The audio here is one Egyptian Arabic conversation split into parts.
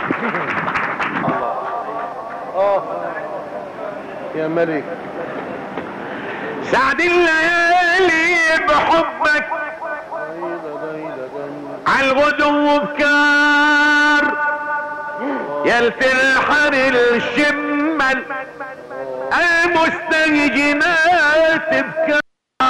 اه يا ملك سعد الليالي بحبك عالغدو بكار يا الفرحر الشمل المستهجنات بكار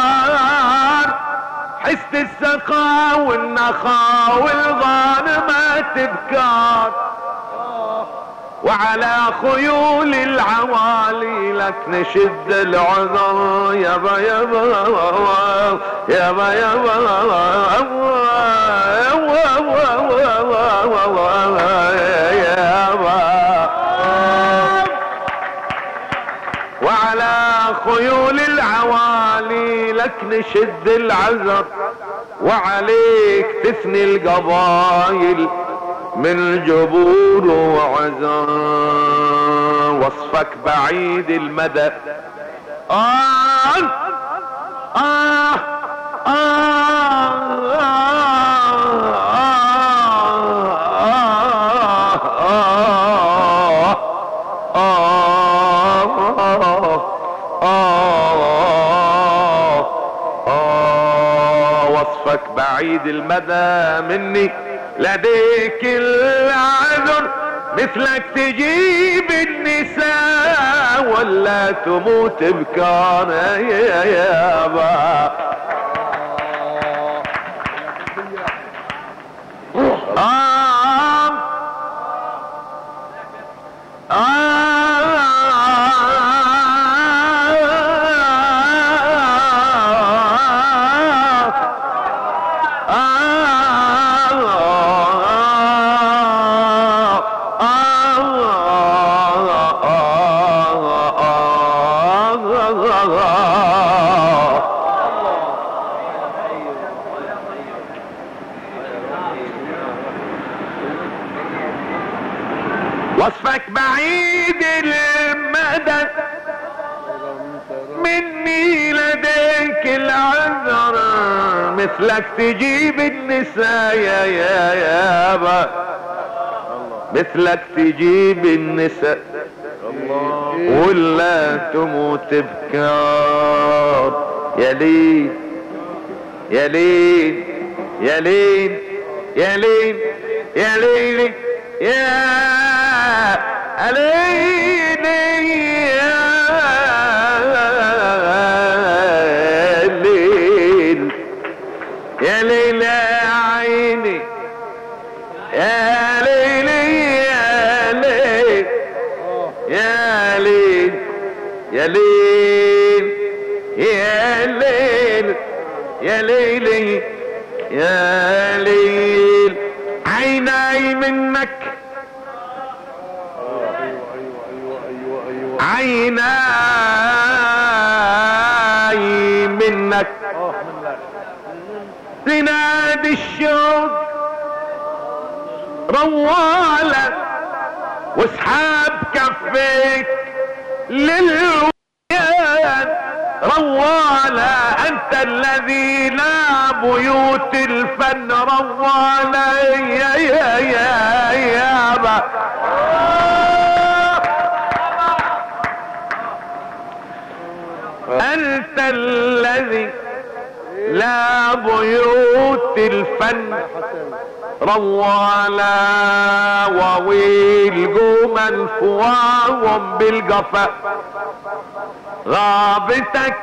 حس السقا والنخا والغانمات بكار وعلى خيول العوالي لك نشد العذر يابا يابا يابا يابا وعلى خيول العوالي لك نشد العذر وعليك تثني القبايل من جبور وعزا وصفك بعيد المدى آه آه آه وصفك بعيد المدى مني لديك العذر مثلك تجيب النساء ولا تموت بكار يا يابا آه وصفك بعيد المدى مني لديك العذر مثلك تجيب النساء يا يا يابا مثلك تجيب النساء ولا تموت بكار يا ليل يا ليل يا ليل يا ليل يا ليل يا ليلي يا ليل يا ليل يا عيني يا ليلي يا ليل يا ليل يا ليل يا ليل يا ليلي يا ليل عيناي منك عيناي منك تنادي الشوق روالة واسحاب كفيك للويان روالة انت الذي لا بيوت الفن روالة يا يا يا يابا انت الذي لا بيوت الفن روالا وويل قوما فواهم بالقفا غابتك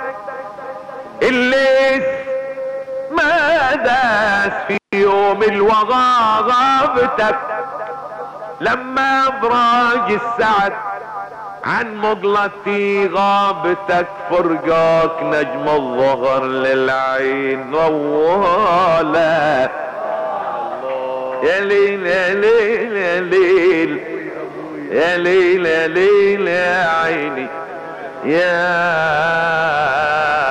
الليس ما داس في يوم الوغى غابتك لما ابراج السعد عن مضلتي غابتك فرقاك نجم الظهر للعين روالا يا ليل يا ليل يا ليل يا ليل يا ليل يا عيني يا